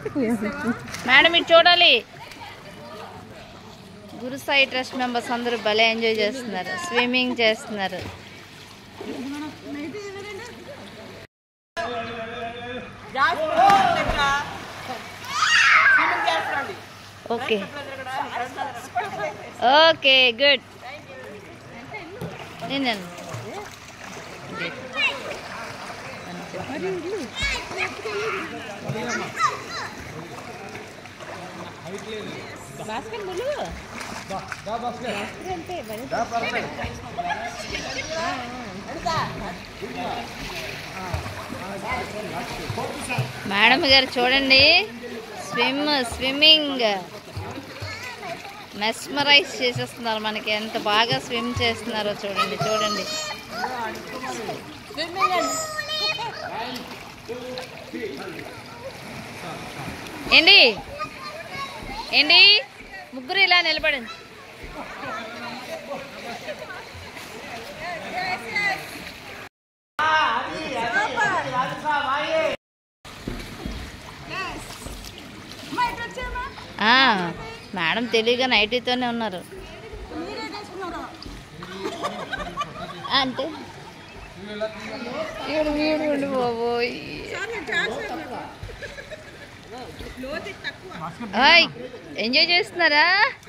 Madam ఇటు చూడాలి గురు Sai trust members అందరూ భలే ఎంజాయ్ చేస్తున్నారు స్విమ్మింగ్ చేస్తున్నారు ఓకే ఓకే గుడ్ నేను మేడం గారు చూడండి స్విమ్ స్విమ్మింగ్ మెస్మరైజ్ చేసేస్తున్నారు మనకి ఎంత బాగా స్విమ్ చేస్తున్నారో చూడండి చూడండి ఏంటి ఏంటి ముగ్గురు ఇలా నిలబడండి ఆ, మేడం తెలివిగా నైటీతోనే ఉన్నారు అంటే వీడు వీడు వీడు బాబోయ్ హాయ్ ఎంజాయ్ చేస్తున్నారా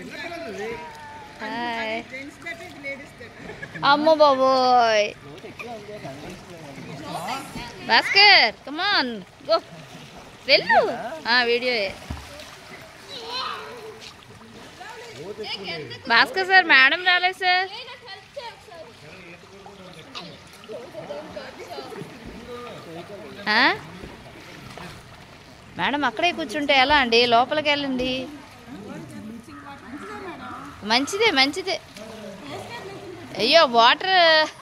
హాయ్ అమ్మో బాబోయ్ భాస్కర్ కమాన్ గో వెళ్ళు ఆ, వీడియోయే భాస్కర్ సార్ మేడం రాలేదు సార్ ఆ? మేడం అక్కడే కూర్చుంటే ఎలా అండి లోపలికి వెళ్ళండి మంచిదే మంచిదే అయ్యో వాటర్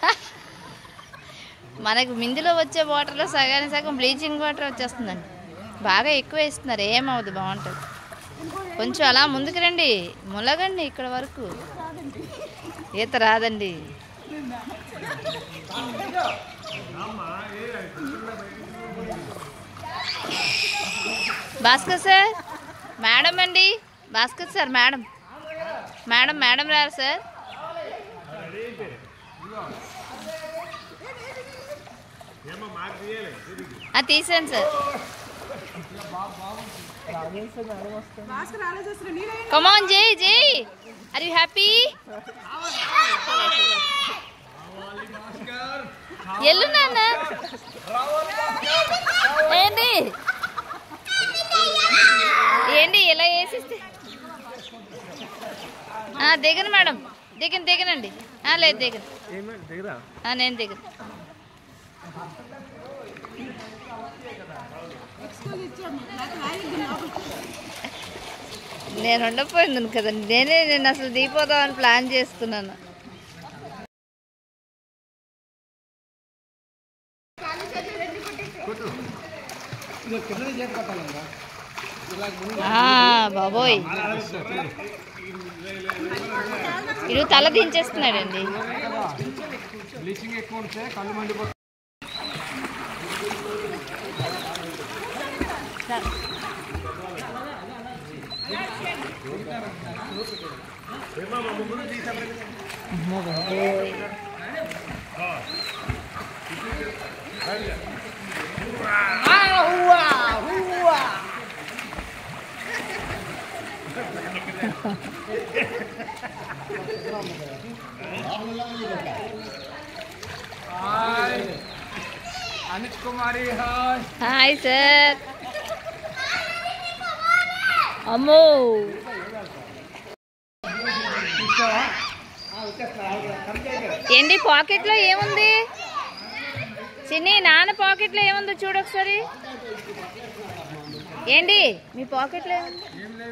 మనకు మిందిలో వచ్చే వాటర్లో సగానికి సగం బ్లీచింగ్ వాటర్ వచ్చేస్తుందండి బాగా ఎక్కువ వేస్తున్నారు ఏమవుదు బాగుంటుంది కొంచెం అలా ముందుకు రండి ములగండి ఇక్కడ వరకు ఈత రాదండి భాస్కర్ సార్ మేడం అండి Bhaskar sir madam madam madam రారు సార్ ఆ, తీసాను సార్ కమాన్ జై జై ఆర్ యూ హ్యాపీ ఎల్లు నాన్న ఏంటి ఏంటి ఇలా వేసిస్తే ఆ, దిగను మేడం దిగను దిగనండి ఆ, లేదు దిగను ఆ, నేను దిగను నేను ఉండపోయింది కదండి నేనే నేను అసలు దిగిపోదామని ప్లాన్ చేసుకున్నాను ఆ, బాబోయ్ ఇడు తల దించేస్తున్నాడండి బ్లీచింగ్ ఎక్కువ ఉంటే కళ్ళు మండిపోతాయి అమ్మో బాబోయ్ hi Anit Kumari hi hi sir అమ్మో ఏంటి పాకెట్లో ఏముంది చిన్ని నాన్న పాకెట్లో ఏముందో చూడు ఒకసారి ఏంటి మీ పాకెట్లో ఏముంది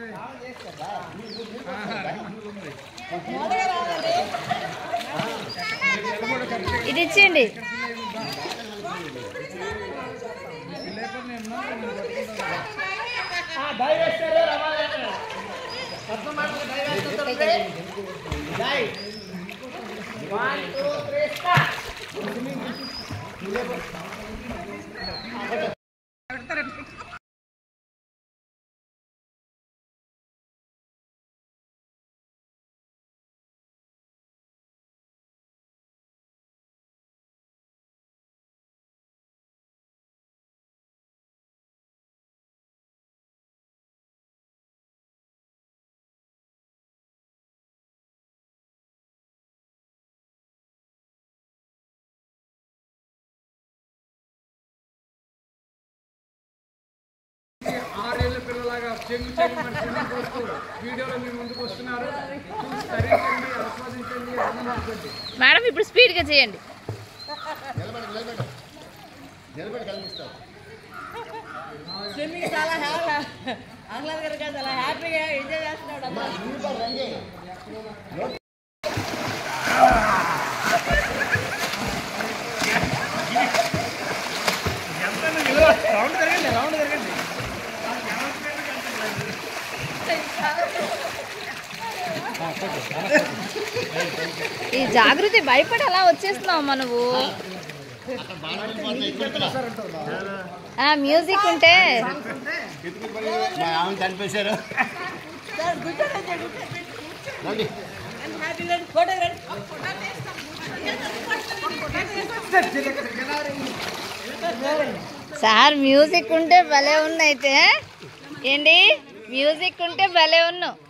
ఇది ఇచ్చేయండి చెంగు చెంగు మన స్విమ్మింగ్ పోస్తూ వీడియోలో మీ ముందుకు వస్తున్నారు చూసి తరించండి ఆస్వాదించండి ఆనందించండి మేడం ఇప్పుడు స్పీడ్గా చేయండి స్విమ్మింగ్ చాలా హ్యాపీ ఆహ్లాద్ గారు కాదు చాలా హ్యాపీగా ఎంజాయ్ చేస్తున్నాడు అమ్మా ఈ జాగృతి భయపడి అలా వచ్చేస్తున్నావు మా నువ్వు ఆ, మ్యూజిక్ ఉంటే మా ఆమె చనిపేశారు రండి హ్యాపీ ఫోటో రండి సార్ మ్యూజిక్ ఉంటే భలే ఉన్నైతే ఏంటి మ్యూజిక్ ఉంటే భలే ఉన్నావు